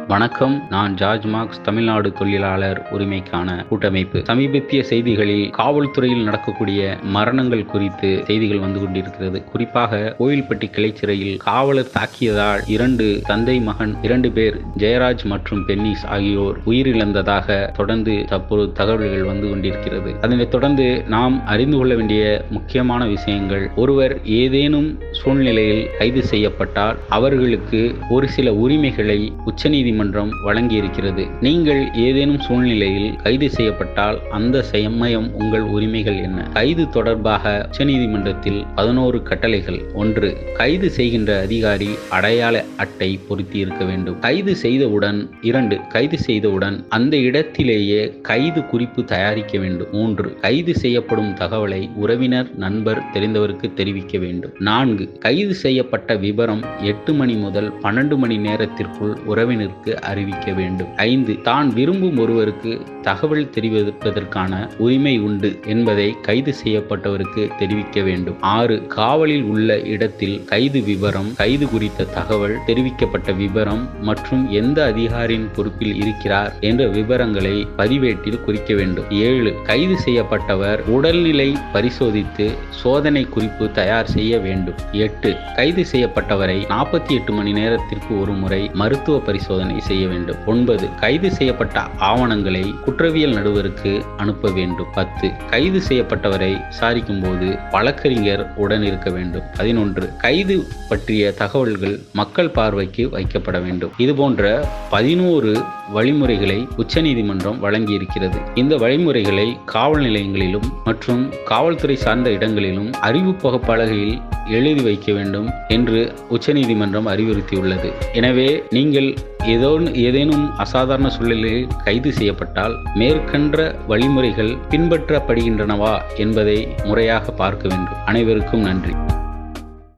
வணக்கம் நான் George marks Tamil Nadu தொழிலாளர் உரிமைக்கான கூட்டமைப்பு சமீபத்திய செய்திகளில் காவல்துறையில் நடக்கக்கூடிய மரணங்கள் குறித்து செய்திகள் வந்து கொண்டிருக்கிறது குறிப்பாக கோயில்பட்டி கிளைச்சிறையில் காவலர் தாக்கியதால் இரண்டு தந்தை மகன் இரண்டு பேர் ஜெயராஜ் மற்றும் பென்னிஸ் ஆகியோர் உயிரிழந்ததாக தொடர்ந்து தற்போது தகவல்கள் வந்து கொண்டிருக்கிறது அதனைத் தொடர்ந்து நாம் அறிந்து கொள்ள வேண்டிய முக்கியமான விஷயங்கள் ஒருவர் ஏதேனும் சூழ்நிலையில் கைது செய்யப்பட்டால் அவர்களுக்கு ஒரு சில உரிமைகளை உச்சநீதிமன்றம் வழங்கியிருக்கிறது நீங்கள் ஏதேனும் சூழ்நிலையில் கைது செய்யப்பட்டால் அந்த சமயம் உங்கள் உரிமைகள் என்ன கைது தொடர்பாக உச்சநீதிமன்றத்தில் பதினோரு கட்டளைகள் ஒன்று கைது செய்கின்ற அதிகாரி அடையாள அட்டை பொருத்தி இருக்க வேண்டும் கைது செய்தவுடன் இரண்டு கைது செய்தவுடன் அந்த இடத்திலேயே கைது குறிப்பு தயாரிக்க வேண்டும் மூன்று கைது செய்யப்படும் தகவலை உறவினர் நண்பர் தெரிந்தவருக்கு தெரிவிக்க வேண்டும் நான்கு கைது செய்யப்பட்ட விபரம் எட்டு மணி முதல் பன்னெண்டு மணி நேரத்திற்குள் உறவினருக்கு அறிவிக்க வேண்டும் ஐந்து தான் விரும்பும் ஒருவருக்கு தகவல் தெரிவிப்பதற்கான உரிமை உண்டு என்பதை கைது செய்யப்பட்டவருக்கு தெரிவிக்க வேண்டும் ஆறு காவலில் உள்ள இடத்தில் கைது விவரம் கைது குறித்த தகவல் தெரிவிக்கப்பட்ட விவரம் மற்றும் எந்த அதிகாரியின் பொறுப்பில் இருக்கிறார் என்ற விவரங்களை பதிவேட்டில் குறிக்க வேண்டும் ஏழு கைது செய்யப்பட்டவர் உடல்நிலை பரிசோதித்து சோதனை குறிப்பு தயார் செய்ய வேண்டும் எட்டு கைது செய்யப்பட்டவரை நாற்பத்தி எட்டு மணி நேரத்திற்கு ஒரு முறை மருத்துவ பரிசோதனை செய்ய வேண்டும் ஒன்பது கைது செய்யப்பட்ட ஆவணங்களை குற்றவியல் நடுவருக்கு அனுப்ப வேண்டும் பத்து கைது செய்யப்பட்டவரை விசாரிக்கும் போது வழக்கறிஞர் உடன் இருக்க வேண்டும் பதினொன்று கைது பற்றிய தகவல்கள் மக்கள் பார்வைக்கு வைக்கப்பட வேண்டும் இது போன்ற பதினோரு வழிமுறைகளை உச்சநீதிமன்றம் வழங்கியிருக்கிறது இந்த வழிமுறைகளை காவல் நிலையங்களிலும் மற்றும் காவல்துறை சார்ந்த இடங்களிலும் அறிவிப்பக பலகையில் எழுதி வைக்க வேண்டும் என்று உச்சநீதிமன்றம் அறிவுறுத்தியுள்ளது எனவே நீங்கள் ஏதோ ஏதேனும் அசாதாரண சூழலில் கைது செய்யப்பட்டால் மேற்கண்ட வழிமுறைகள் பின்பற்றப்படுகின்றனவா என்பதை முறையாக பார்க்க வேண்டும் அனைவருக்கும் நன்றி